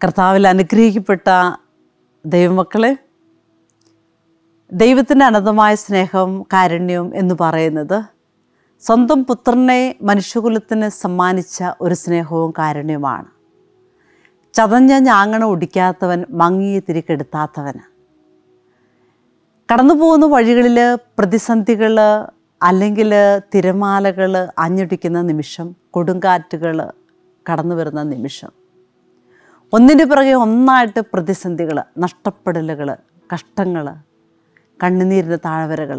കർത്താവിൽ അനുഗ്രഹിക്കപ്പെട്ട ദൈവമക്കളെ ദൈവത്തിൻ്റെ അനന്തമായ സ്നേഹവും കാരുണ്യവും എന്ന് പറയുന്നത് സ്വന്തം പുത്രനെ മനുഷ്യകുലത്തിന് സമ്മാനിച്ച ഒരു സ്നേഹവും കാരുണ്യവുമാണ് ചതഞ്ഞ ഞാങ്ങണ ഒടിക്കാത്തവൻ മങ്ങിയ തിരിക്കെടുത്താത്തവൻ കടന്നു പോകുന്ന വഴികളിൽ പ്രതിസന്ധികൾ അല്ലെങ്കിൽ തിരമാലകൾ അഞ്ഞൊടിക്കുന്ന നിമിഷം കൊടുങ്കാറ്റുകൾ കടന്നു വരുന്ന നിമിഷം ഒന്നിൻ്റെ പിറകെ ഒന്നായിട്ട് പ്രതിസന്ധികൾ നഷ്ടപ്പെടലുകൾ കഷ്ടങ്ങൾ കണ്ണുനീരിൻ്റെ താഴ്വരകൾ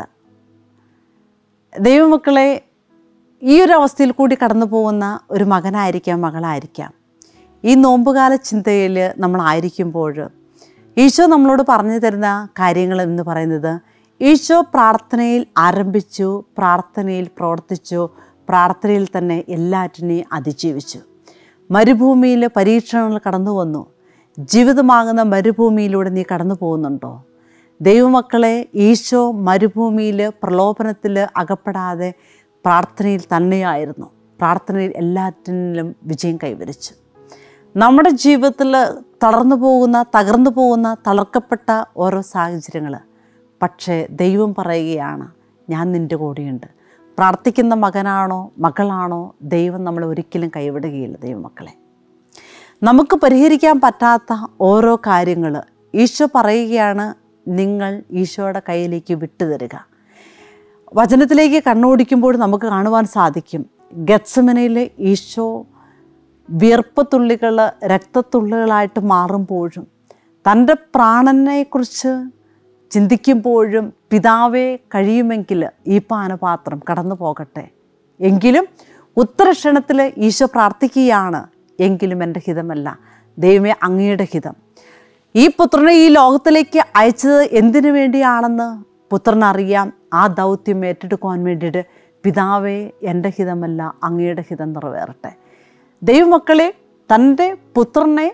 ദൈവമക്കളെ ഈ ഒരു അവസ്ഥയിൽ കൂടി കടന്നു പോകുന്ന ഒരു മകനായിരിക്കാം മകളായിരിക്കാം ഈ നോമ്പുകാല ചിന്തയിൽ നമ്മളായിരിക്കുമ്പോൾ ഈശോ നമ്മളോട് പറഞ്ഞു തരുന്ന കാര്യങ്ങൾ എന്ന് പറയുന്നത് ഈശോ പ്രാർത്ഥനയിൽ ആരംഭിച്ചു പ്രാർത്ഥനയിൽ പ്രവർത്തിച്ചു പ്രാർത്ഥനയിൽ തന്നെ എല്ലാറ്റിനെയും അതിജീവിച്ചു മരുഭൂമിയിൽ പരീക്ഷണങ്ങൾ കടന്നു വന്നു ജീവിതമാകുന്ന മരുഭൂമിയിലൂടെ നീ കടന്നു പോകുന്നുണ്ടോ ദൈവമക്കളെ ഈശോ മരുഭൂമിയിൽ പ്രലോഭനത്തിൽ അകപ്പെടാതെ പ്രാർത്ഥനയിൽ തന്നെയായിരുന്നു പ്രാർത്ഥനയിൽ എല്ലാറ്റിനും വിജയം കൈവരിച്ചു നമ്മുടെ ജീവിതത്തിൽ തളർന്നു പോകുന്ന തകർന്നു പോകുന്ന തളർക്കപ്പെട്ട ഓരോ സാഹചര്യങ്ങൾ പക്ഷേ ദൈവം പറയുകയാണ് ഞാൻ നിൻ്റെ കൂടെയുണ്ട് പ്രാർത്ഥിക്കുന്ന മകനാണോ മകളാണോ ദൈവം നമ്മളെ ഒരിക്കലും കൈവിടുകയില്ല ദൈവമക്കളെ നമുക്ക് പരിഹരിക്കാൻ പറ്റാത്ത ഓരോ കാര്യങ്ങൾ ഈശോ പറയുകയാണ് നിങ്ങൾ ഈശോയുടെ കയ്യിലേക്ക് വിട്ടുതരിക വചനത്തിലേക്ക് കണ്ണോടിക്കുമ്പോൾ നമുക്ക് കാണുവാൻ സാധിക്കും ഗത്സമനയിൽ ഈശോ വിയർപ്പത്തുള്ളികൾ രക്തത്തുള്ളികളായിട്ട് മാറുമ്പോഴും തൻ്റെ പ്രാണനെക്കുറിച്ച് ചിന്തിക്കുമ്പോഴും പിതാവെ കഴിയുമെങ്കിൽ ഈ പാനപാത്രം കടന്നു പോകട്ടെ എങ്കിലും ഉത്തരക്ഷണത്തിൽ ഈശോ പ്രാർത്ഥിക്കുകയാണ് എങ്കിലും എൻ്റെ ഹിതമല്ല ദൈവമേ അങ്ങയുടെ ഹിതം ഈ പുത്രനെ ഈ ലോകത്തിലേക്ക് അയച്ചത് എന്തിനു വേണ്ടിയാണെന്ന് പുത്രനറിയാം ആ ദൗത്യം ഏറ്റെടുക്കുവാൻ വേണ്ടിയിട്ട് പിതാവേ എൻ്റെ ഹിതമല്ല അങ്ങയുടെ ഹിതം നിറവേറട്ടെ ദൈവമക്കളെ തൻ്റെ പുത്രനെ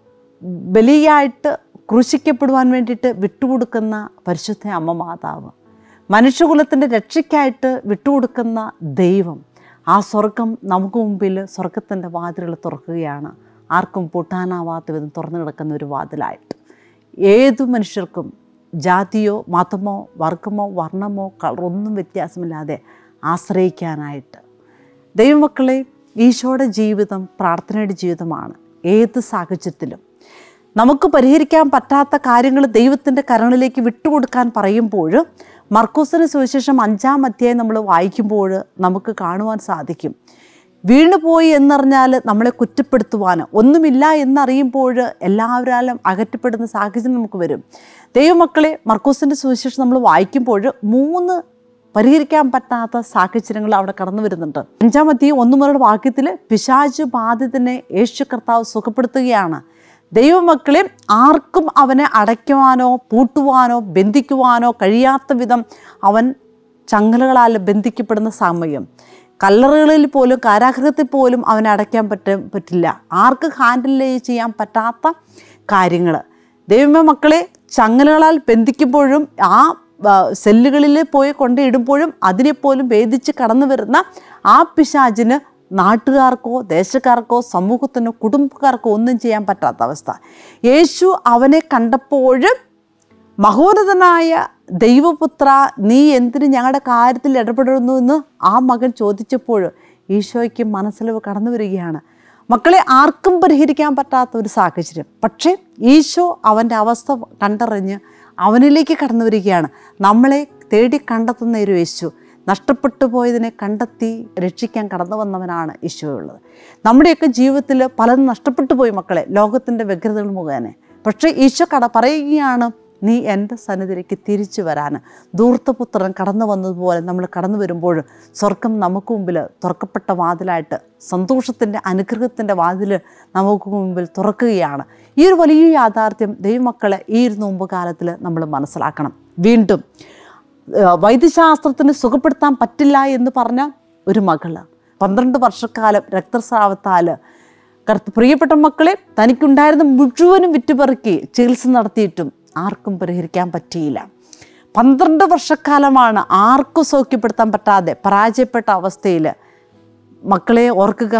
ബലിയായിട്ട് ക്രൂശിക്കപ്പെടുവാൻ വേണ്ടിയിട്ട് വിട്ടുകൊടുക്കുന്ന പരിശുദ്ധ അമ്മ മാതാവ് മനുഷ്യകുലത്തിൻ്റെ രക്ഷയ്ക്കായിട്ട് വിട്ടുകൊടുക്കുന്ന ദൈവം ആ സ്വർഗം നമുക്ക് മുമ്പിൽ സ്വർഗത്തിൻ്റെ വാതിലുകൾ തുറക്കുകയാണ് ആർക്കും പൊട്ടാനാവാത്ത വിധം തുറന്നു കിടക്കുന്ന ഒരു വാതിലായിട്ട് ഏതു മനുഷ്യർക്കും ജാതിയോ മതമോ വർഗമോ വർണ്ണമോ കളറൊന്നും വ്യത്യാസമില്ലാതെ ആശ്രയിക്കാനായിട്ട് ദൈവമക്കളെ ഈശോയുടെ ജീവിതം പ്രാർത്ഥനയുടെ ജീവിതമാണ് ഏത് സാഹചര്യത്തിലും നമുക്ക് പരിഹരിക്കാൻ പറ്റാത്ത കാര്യങ്ങൾ ദൈവത്തിൻ്റെ കരങ്ങളിലേക്ക് വിട്ടുകൊടുക്കാൻ പറയുമ്പോൾ മർക്കൂസിന് സുവിശേഷം അഞ്ചാം അധ്യായം നമ്മൾ വായിക്കുമ്പോൾ നമുക്ക് കാണുവാൻ സാധിക്കും വീണുപോയി എന്നറിഞ്ഞാൽ നമ്മളെ കുറ്റപ്പെടുത്തുവാൻ ഒന്നുമില്ല എന്നറിയുമ്പോൾ എല്ലാവരാലും അകറ്റപ്പെടുന്ന സാഹചര്യം നമുക്ക് വരും ദൈവമക്കളെ മർക്കൂസിൻ്റെ സുവിശേഷം നമ്മൾ വായിക്കുമ്പോൾ മൂന്ന് പരിഹരിക്കാൻ പറ്റാത്ത സാഹചര്യങ്ങൾ അവിടെ കടന്നു വരുന്നുണ്ട് അഞ്ചാം അധ്യായം ഒന്നു മുതലുള്ള വാക്യത്തിൽ പിശാചു ബാധിതനെ യേശു കർത്താവ് സുഖപ്പെടുത്തുകയാണ് ദൈവമക്കളെ ആർക്കും അവനെ അടയ്ക്കുവാനോ പൂട്ടുവാനോ ബന്ധിക്കുവാനോ കഴിയാത്ത വിധം അവൻ ചങ്ങലകളാൽ ബന്ധിക്കപ്പെടുന്ന സമയം കല്ലറുകളിൽ പോലും കാരാഗ്രഹത്തിൽ പോലും അവനെ അടയ്ക്കാൻ പറ്റ പറ്റില്ല ആർക്ക് ഹാൻഡിൽ ചെയ്യാൻ പറ്റാത്ത കാര്യങ്ങൾ ദൈവമേ മക്കളെ ചങ്ങലകളാൽ ബന്ധിക്കുമ്പോഴും ആ സെല്ലുകളിൽ പോയി കൊണ്ടിടുമ്പോഴും അതിനെപ്പോലും ഭേദിച്ച് കടന്നു വരുന്ന ആ പിശാചിന് നാട്ടുകാർക്കോ ദേശക്കാർക്കോ സമൂഹത്തിനോ കുടുംബക്കാർക്കോ ഒന്നും ചെയ്യാൻ പറ്റാത്ത അവസ്ഥ യേശു അവനെ കണ്ടപ്പോഴും മഹോന്നതനായ ദൈവപുത്ര നീ എന്തിന് ഞങ്ങളുടെ കാര്യത്തിൽ ഇടപെടുന്നു എന്ന് ആ മകൻ ചോദിച്ചപ്പോൾ ഈശോയ്ക്ക് മനസ്സിൽ കടന്നു വരികയാണ് മക്കളെ ആർക്കും പരിഹരിക്കാൻ പറ്റാത്ത ഒരു സാഹചര്യം പക്ഷേ ഈശോ അവൻ്റെ അവസ്ഥ കണ്ടറിഞ്ഞ് അവനിലേക്ക് കടന്നു വരികയാണ് നമ്മളെ തേടി കണ്ടെത്തുന്ന ഒരു യേശു നഷ്ടപ്പെട്ടു പോയതിനെ കണ്ടെത്തി രക്ഷിക്കാൻ കടന്നു വന്നവനാണ് ഈശോയുള്ളത് നമ്മുടെയൊക്കെ ജീവിതത്തിൽ പലതും നഷ്ടപ്പെട്ടു പോയി മക്കളെ ലോകത്തിൻ്റെ വ്യഗ്രതകൾ മുഖേന പക്ഷേ ഈശോ കട പറയുകയാണ് നീ എൻ്റെ സന്നിധിയിലേക്ക് തിരിച്ചു വരാൻ ധൂർത്തപുത്രൻ കടന്നു വന്നതുപോലെ നമ്മൾ കടന്നു വരുമ്പോൾ സ്വർഗം നമുക്ക് മുമ്പിൽ തുറക്കപ്പെട്ട വാതിലായിട്ട് സന്തോഷത്തിൻ്റെ അനുഗ്രഹത്തിൻ്റെ വാതിൽ നമുക്ക് മുമ്പിൽ തുറക്കുകയാണ് ഈ ഒരു വലിയ യാഥാർത്ഥ്യം ദൈവമക്കളെ ഈ ഒരു നോമ്പ് കാലത്തിൽ നമ്മൾ മനസ്സിലാക്കണം വീണ്ടും ഏഹ് വൈദ്യശാസ്ത്രത്തിന് സുഖപ്പെടുത്താൻ പറ്റില്ല എന്ന് പറഞ്ഞ ഒരു മകള് പന്ത്രണ്ട് വർഷക്കാലം രക്തസ്രാവത്താൽ കർത്ത പ്രിയപ്പെട്ട മക്കളെ തനിക്കുണ്ടായിരുന്ന മുഴുവനും വിറ്റുപെറുക്കി ചികിത്സ നടത്തിയിട്ടും ആർക്കും പരിഹരിക്കാൻ പറ്റിയില്ല പന്ത്രണ്ട് വർഷക്കാലമാണ് ആർക്കും സൗഖ്യപ്പെടുത്താൻ പറ്റാതെ പരാജയപ്പെട്ട അവസ്ഥയിൽ മക്കളെ ഓർക്കുക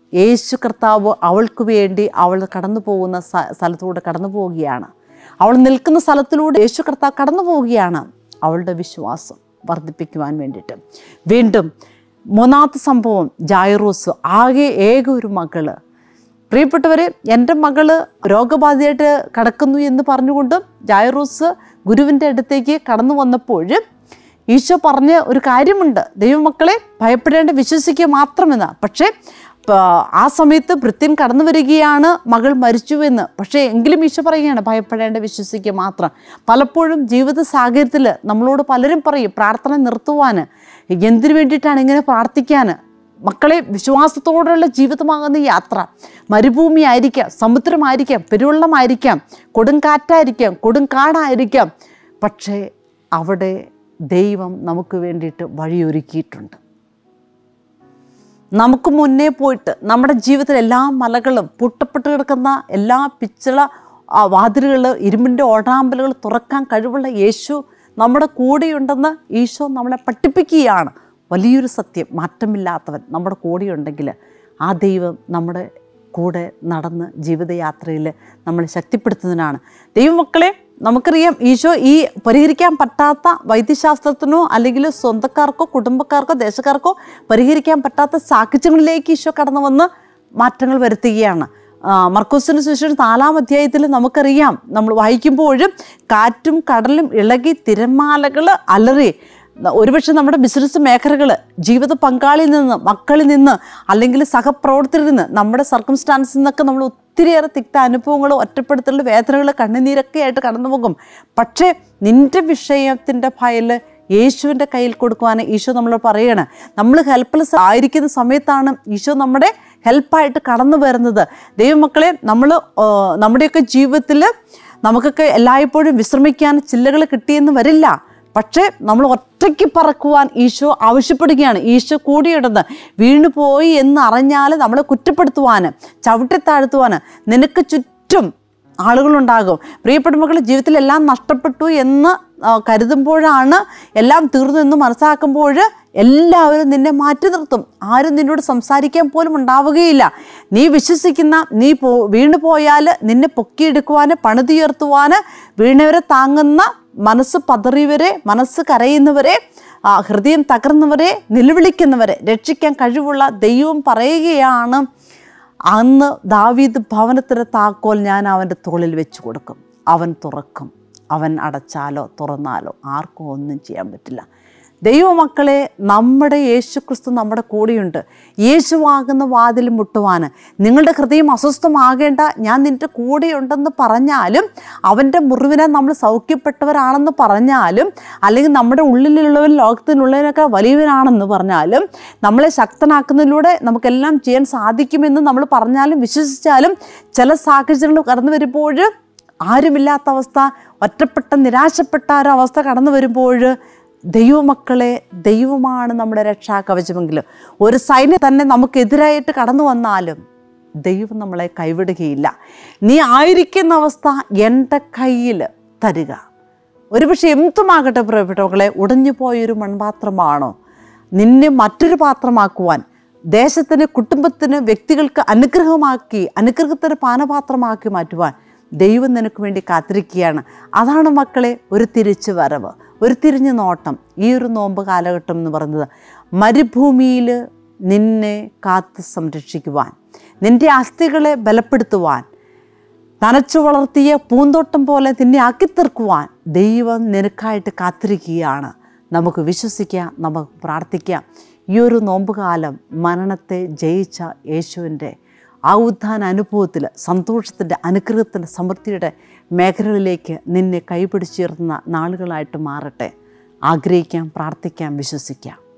യേശു കർത്താവ് അവൾക്ക് വേണ്ടി അവൾ കടന്നു പോകുന്ന സ്ഥ- സ്ഥലത്തൂടെ കടന്നു പോവുകയാണ് അവൾ നിൽക്കുന്ന സ്ഥലത്തിലൂടെ യേശു കർത്താവ് കടന്നു പോവുകയാണ് അവളുടെ വിശ്വാസം വർദ്ധിപ്പിക്കുവാൻ വേണ്ടിയിട്ട് വീണ്ടും മൂന്നാമത്തെ സംഭവം ജായറൂസ് ആകെ ഏക ഒരു മകള് പ്രിയപ്പെട്ടവരെ എൻ്റെ മകള് രോഗബാധിതയായിട്ട് കിടക്കുന്നു എന്ന് പറഞ്ഞുകൊണ്ട് ജായറൂസ് ഗുരുവിൻ്റെ അടുത്തേക്ക് കടന്നു വന്നപ്പോൾ ഈശോ പറഞ്ഞ ഒരു കാര്യമുണ്ട് ദൈവമക്കളെ ഭയപ്പെടേണ്ട വിശ്വസിക്കുക മാത്രമെന്ന് പക്ഷേ പ- ആ സമയത്ത് ഭൃത്യൻ കടന്നു വരികയാണ് മകൾ മരിച്ചുവെന്ന് പക്ഷേ എങ്കിലും ഈശോ പറയുകയാണ് ഭയപ്പെടേണ്ട വിശ്വസിക്കുക മാത്രം പലപ്പോഴും ജീവിത സാഹചര്യത്തിൽ നമ്മളോട് പലരും പറയും പ്രാർത്ഥന നിർത്തുവാൻ എന്തിനു വേണ്ടിയിട്ടാണ് ഇങ്ങനെ പ്രാർത്ഥിക്കാൻ മക്കളെ വിശ്വാസത്തോടുള്ള ജീവിതമാകുന്ന യാത്ര മരുഭൂമി ആയിരിക്കാം സമുദ്രമായിരിക്കാം പെരുവെള്ളമായിരിക്കാം കൊടുങ്കാറ്റായിരിക്കാം കൊടുങ്കാടായിരിക്കാം പക്ഷേ അവിടെ ദൈവം നമുക്ക് വേണ്ടിയിട്ട് വഴിയൊരുക്കിയിട്ടുണ്ട് നമുക്ക് മുന്നേ പോയിട്ട് നമ്മുടെ ജീവിതത്തിൽ എല്ലാ മലകളും പൊട്ടപ്പെട്ട് കിടക്കുന്ന എല്ലാ പിച്ചള ആ, വാതിലുകൾ ഇരുമ്പിൻ്റെ ഓടാമ്പലുകൾ തുറക്കാൻ കഴിവുള്ള യേശു നമ്മുടെ കൂടെയുണ്ടെന്ന് ഈശോ നമ്മളെ പഠിപ്പിക്കുകയാണ് വലിയൊരു സത്യം മാറ്റമില്ലാത്തവൻ നമ്മുടെ കൂടെയുണ്ടെങ്കിൽ ആ ദൈവം നമ്മുടെ കൂടെ നടന്ന് ജീവിതയാത്രയിൽ നമ്മളെ ശക്തിപ്പെടുത്തുന്നതിനാണ് ദൈവമക്കളെ നമുക്കറിയാം ഈശോ ഈ പരിഹരിക്കാൻ പറ്റാത്ത വൈദ്യശാസ്ത്രത്തിനോ അല്ലെങ്കിൽ സ്വന്തക്കാർക്കോ കുടുംബക്കാർക്കോ ദേശക്കാർക്കോ പരിഹരിക്കാൻ പറ്റാത്ത സാഹചര്യങ്ങളിലേക്ക് ഈശോ കടന്നു വന്ന് മാറ്റങ്ങൾ വരുത്തുകയാണ് ആ, മർക്കോസിന് സുവിശേഷം നാലാം അധ്യായത്തിൽ നമുക്കറിയാം നമ്മൾ വായിക്കുമ്പോഴും കാറ്റും കടലും ഇളകി തിരമാലകൾ അലറി ഒരുപക്ഷെ നമ്മുടെ ബിസിനസ് മേഖലകൾ ജീവിത പങ്കാളിയിൽ നിന്ന് മക്കളിൽ നിന്ന് അല്ലെങ്കിൽ സഹപ്രവർത്തകരിൽ നിന്ന് നമ്മുടെ സർക്കംസ്റ്റാൻസിൽ നിന്നൊക്കെ നമ്മൾ ഒത്തിരിയേറെ തിക്ത അനുഭവങ്ങൾ ഒറ്റപ്പെടുത്തൽ വേദനകൾ കണ്ണുനീരൊക്കെ ആയിട്ട് കടന്നു പോകും പക്ഷേ നിൻ്റെ വിഷയത്തിൻ്റെ ഫയൽ യേശുവിൻ്റെ കയ്യിൽ കൊടുക്കുവാൻ ഈശോ നമ്മളോട് പറയണം നമ്മൾ ഹെൽപ്ലെസ് ആയിരിക്കുന്ന സമയത്താണ് ഈശോ നമ്മുടെ ഹെൽപ്പായിട്ട് കടന്നു വരുന്നത് ദൈവമക്കളെ നമ്മൾ നമ്മുടെയൊക്കെ ജീവിതത്തിൽ നമുക്കൊക്കെ എല്ലായ്പ്പോഴും വിശ്രമിക്കാൻ ചില്ലകൾ കിട്ടിയെന്ന് വരില്ല പക്ഷേ നമ്മൾ ഒറ്റയ്ക്ക് പറക്കുവാൻ ഈശോ ആവശ്യപ്പെടുകയാണ് ഈശോ കൂടിയിടുന്നത് വീണുപോയി എന്ന് അറിഞ്ഞാൽ നമ്മളെ കുറ്റപ്പെടുത്തുവാൻ ചവിട്ടിത്താഴ്ത്തുവാൻ നിനക്ക് ചുറ്റും ആളുകളുണ്ടാകും പ്രിയപ്പെട്ട മക്കളെ ജീവിതത്തിൽ എല്ലാം നഷ്ടപ്പെട്ടു എന്ന് ആ, കരുതുമ്പോഴാണ് എല്ലാം തീർന്നു എന്ന് മനസ്സിലാക്കുമ്പോൾ എല്ലാവരും നിന്നെ മാറ്റി നിർത്തും ആരും നിന്നോട് സംസാരിക്കാൻ പോലും ഉണ്ടാവുകയില്ല നീ വിശ്വസിക്കുന്ന നീ പോ വീണു പോയാൽ നിന്നെ പൊക്കിയെടുക്കുവാൻ പണിതുയർത്തുവാൻ വീണവരെ താങ്ങുന്ന മനസ്സ് പതറിയവരെ മനസ്സ് കരയുന്നവരെ ആ, ഹൃദയം തകർന്നവരെ നിലവിളിക്കുന്നവരെ രക്ഷിക്കാൻ കഴിവുള്ള ദൈവം പറയുകയാണ് അന്ന് ദാവീദ് ഭവനത്തിൻ്റെ താക്കോൽ ഞാൻ അവൻ്റെ തോളിൽ വെച്ച് കൊടുക്കും അവൻ തുറക്കും അവൻ അടച്ചാലോ തുറന്നാലോ ആർക്കും ഒന്നും ചെയ്യാൻ പറ്റില്ല ദൈവമക്കളെ നമ്മുടെ യേശുക്രിസ്തു നമ്മുടെ കൂടെയുണ്ട് യേശുവാകുന്ന വാതിൽ മുട്ടുവാൻ നിങ്ങളുടെ ഹൃദയം അസ്വസ്ഥമാകേണ്ട ഞാൻ നിൻ്റെ കൂടെയുണ്ടെന്ന് പറഞ്ഞാലും അവൻ്റെ മുറിവിനെ നമ്മൾ സൗഖ്യപ്പെട്ടവരാണെന്ന് പറഞ്ഞാലും അല്ലെങ്കിൽ നമ്മുടെ ഉള്ളിലുള്ളവൻ ലോകത്തിനുള്ളവനൊക്കെ വലിയവനാണെന്ന് പറഞ്ഞാലും നമ്മളെ ശക്തനാക്കുന്നതിലൂടെ നമുക്കെല്ലാം ചെയ്യാൻ സാധിക്കുമെന്ന് നമ്മൾ പറഞ്ഞാലും വിശ്വസിച്ചാലും ചില സാഹചര്യങ്ങൾ കടന്നു വരുമ്പോൾ ആരുമില്ലാത്ത അവസ്ഥ ഒറ്റപ്പെട്ട നിരാശപ്പെട്ട ഒരു അവസ്ഥ കടന്നു വരുമ്പോൾ ദൈവമക്കളെ ദൈവമാണ് നമ്മുടെ രക്ഷാകവചമെങ്കിൽ ഒരു സൈന്യം തന്നെ നമുക്കെതിരായിട്ട് കടന്നു വന്നാലും ദൈവം നമ്മളെ കൈവിടുകയില്ല നീ ആയിരിക്കുന്ന അവസ്ഥ എൻ്റെ കയ്യിൽ തരിക ഒരുപക്ഷെ എന്തുമാകട്ടെ പ്രിയപ്പെട്ടവകളെ ഉടഞ്ഞു പോയൊരു മൺപാത്രമാണോ നിന്നെ മറ്റൊരു പാത്രമാക്കുവാൻ ദേശത്തിന് കുടുംബത്തിന് വ്യക്തികൾക്ക് അനുഗ്രഹമാക്കി അനുഗ്രഹത്തിന് പാനപാത്രമാക്കി മാറ്റുവാൻ ദൈവം നിനക്ക് വേണ്ടി കാത്തിരിക്കുകയാണ് അതാണ് മക്കളെ ഒരു തിരിച്ചു വരവ് ഒരു തിരിഞ്ഞു നോട്ടം ഈ ഒരു നോമ്പ് കാലഘട്ടം എന്ന് പറയുന്നത് മരുഭൂമിയിൽ നിന്നെ കാത്ത് സംരക്ഷിക്കുവാൻ നിൻ്റെ അസ്ഥികളെ ബലപ്പെടുത്തുവാൻ നനച്ചു വളർത്തിയ പൂന്തോട്ടം പോലെ നിന്നെ ആക്കിത്തീർക്കുവാൻ ദൈവം നിനക്കായിട്ട് കാത്തിരിക്കുകയാണ് നമുക്ക് വിശ്വസിക്കാം നമുക്ക് പ്രാർത്ഥിക്കാം ഈ ഒരു നോമ്പുകാലം മരണത്തെ ജയിച്ച യേശുവിൻ്റെ ആ ഉത്ഥാന അനുഭവത്തിൽ സന്തോഷത്തിൻ്റെ അനുഗ്രഹത്തിൻ്റെ സമൃദ്ധിയുടെ മേഖലകളിലേക്ക് നിന്നെ കൈപിടിച്ചുയർത്തുന്ന നാളുകളായിട്ട് മാറട്ടെ ആഗ്രഹിക്കാം പ്രാർത്ഥിക്കാം വിശ്വസിക്കാം